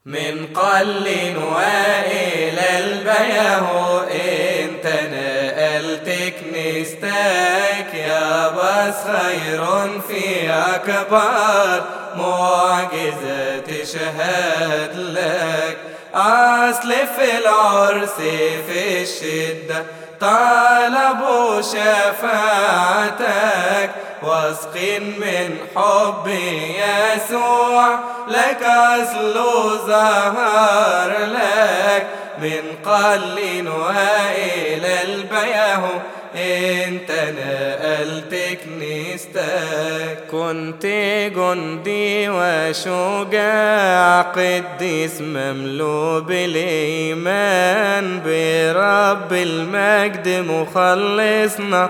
من قل وإلى البيه انت نقلت كنيستك يا بس خير في أكبر معجزة تشهد لك أصل في العرس في الشدة طلبوا شفاعتك واثقين من حب يسوع لك أصل ظهر لك من قل وإلى البيه انت نقلت كنيستك كنت جندي وشجاع قديس مملو بالايمان برب المجد مخلصنا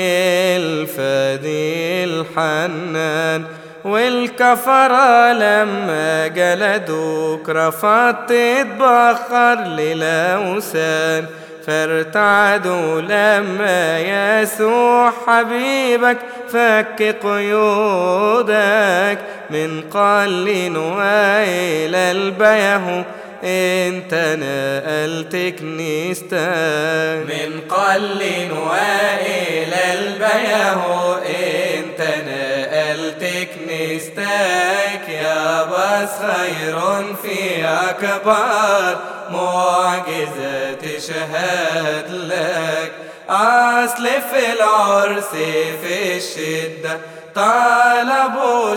الفدي الحنان والكفرة لما جلدوك رفضت تتبخر للأوثان فارتعدوا لما يسوع حبيبك فك قيودك من قل وإلى البيه انت نقلت كنيستك من قل وإلى البيه انت نقلت كنيستك يا بس خير في أكبر معجزة تشهد لك أصل في العرس في الشدة طلبوا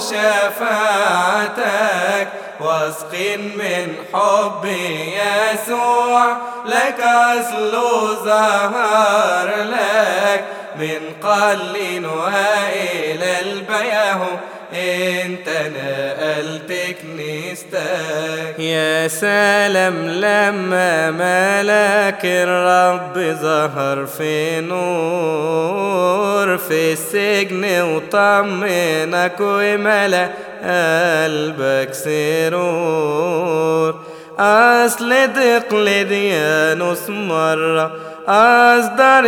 شفاعتك واثقين من حب يسوع لك أصل ظهر لك من قل وإلى البيه انت نقلت كنيستك يا سلام لما ملك الرب ظهر في نور في السجن وطمنك وملا قلبك سرور أصل دقل ديانوس مرة أصدر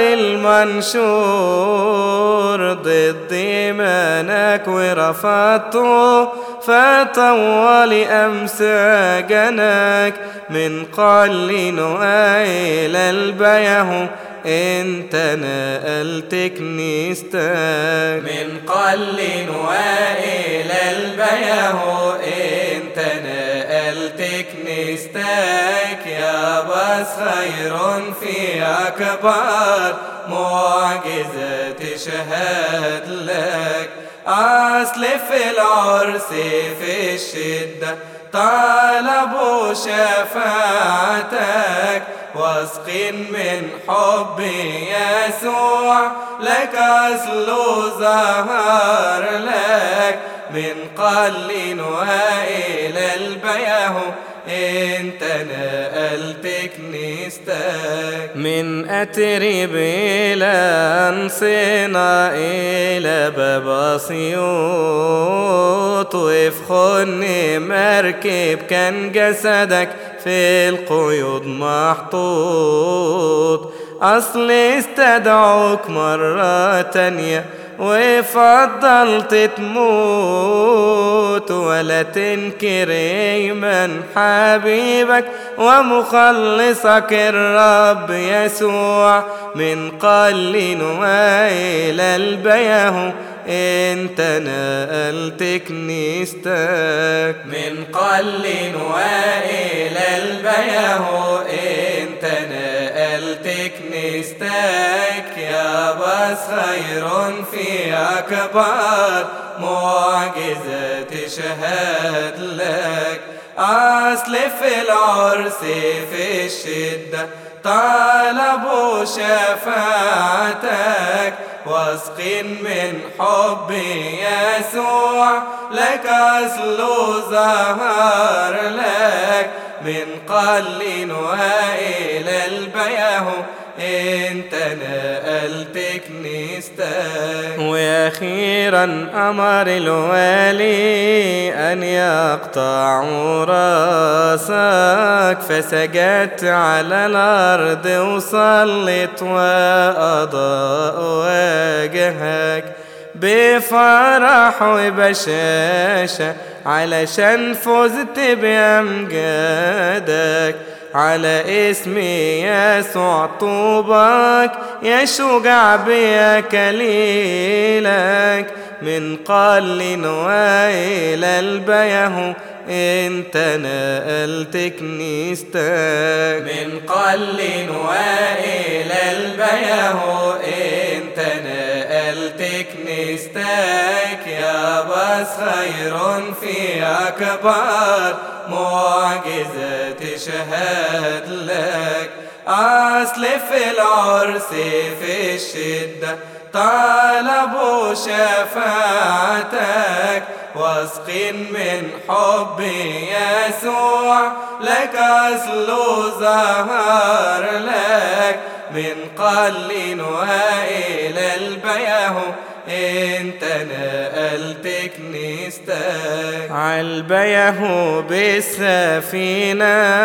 المنشور ضد إيمانك ورفضته فطول أمساجنك من قل إلى البيه انت نقلت كنيستك من قل وإلى البيه انت نقلت كنيستك يا بس خير في أكبر معجزة تشهد لك أصل في العرس في الشدة طلبوا شفاعتك واثقين من حب يسوع لك أصل ظهر لك من قل وإلى البيه انت نقلت كنيستك من أترب إلى أنصنا إلى باب أسيوط وفخني مركب كان جسدك في القيود محطوط أصل استدعوك مرة تانية وفضلت تموت ولا تنكر ايمن حبيبك ومخلصك الرب يسوع من قل وإلى البيه انت نقلت كنيستك من قل وإلى البيه انت نقلت كنيستك يا بس خير في أكبر معجزة تشهد لك أصل في العرس في الشدة طلبوا شفاعتك واثقين من حب يسوع لك أصل ظهر لك من قل وإلى البيه انت نقلت كنيستك واخيرا امر الوالي ان يقطعوا راسك فسجدت على الارض وصلت واضاء وجهك بفرح وبشاشه علشان فزت بأمجادك على اسم يسوع طوبك يا شجاع بيا كليلك من قل وإلى البيهو انت نقلت كنيستك من قل وإلى البيهو انت نقلت كنيستك يا بس خير في أكبر معجزة تشهد لك أصل في العرس في الشدة طلبوا شفاعتك واثقين من حب يسوع لك أصل ظهر لك من قل وإلى البيهو انت نقلت كنيستك عالبيهو بالسفينة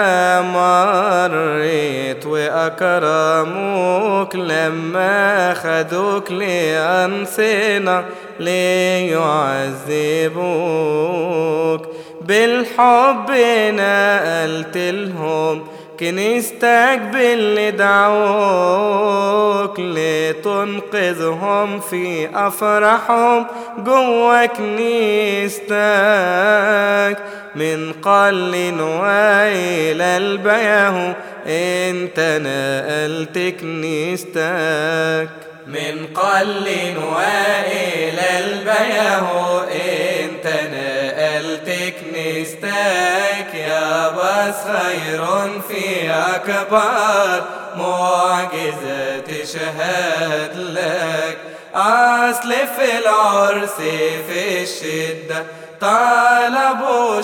مريت وأكرموك لما خدوك لأنصنة ليعذبوك بالحب نقلت لهم كنيستك باللي دعوك لتنقذهم في أفراحهم جوا كنيستك من قل وإلى البيهو انت نقلت كنيستك من قل وإلى البيهو انت نقلت كنيستك يا بس خير في أكبر معجزة تشهد لك أصل في العرس في الشدة طلبوا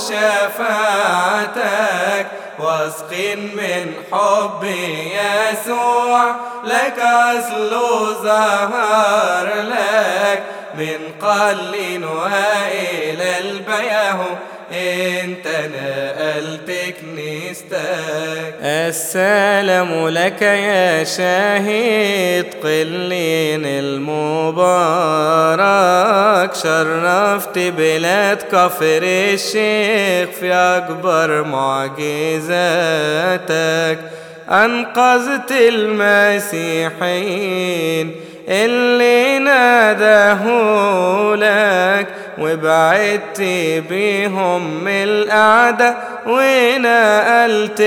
شفاعتك واثقين من حب يسوع لك أصل ظهر لك من قل وإلى البيهو انت نقلت كنيستك السلام لك يا شهيد قلين المبارك شرفت بلاد كفر الشيخ في أكبر معجزاتك أنقذت المسيحيين اللي ناداه لك وبعدت بيهم من القعدة ونقلت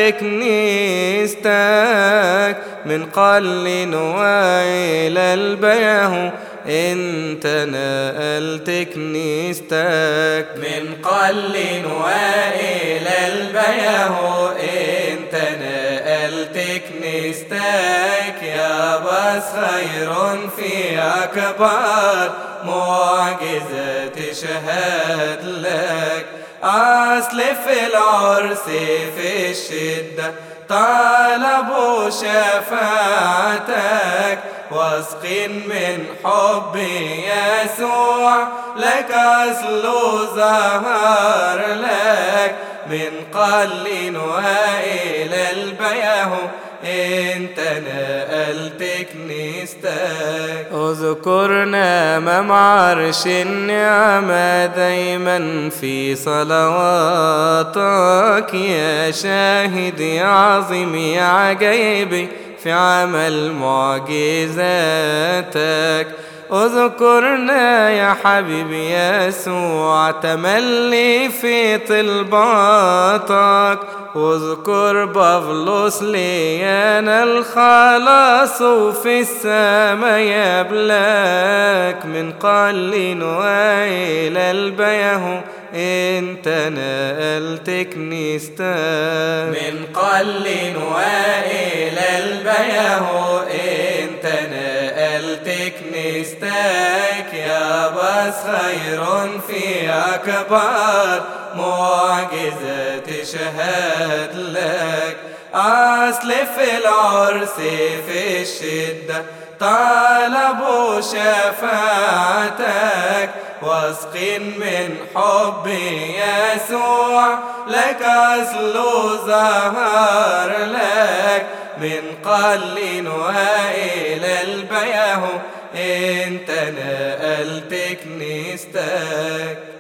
كنيستك من قل وإلى البيهو انت نقلت كنيستك من قل وإلى البيهو انت نقلت كنيستك يا بس خير في أكبر معجزة تشهد لك أصل في العرس في الشدة طلبوا شفاعتك واثقين من حب يسوع لك أصل ظهر لك من قل وإلى البيهو انت نقلت كنيستك اذكرنا امام عرش النعمة دايما في صلواتك يا شاهد يا عظيم يا عجيبي في عمل معجزاتك اذكرنا يا حبيبي يسوع تملي في طلباتك واذكر بافلوس ليانا الخلاص وفي السما يبلاك من قل وإلى البيهو انت نقلت كنيستك من قل وإلى البيهو انت نقلت كنيستك يا بس خير في أكبر معجزة تشهد لك أصل في العرس في الشدة طلبوا شفاعتك واثقين من حب يسوع لك أصل ظهر لك من قل وإلى البيهو انت نقلت كنيستك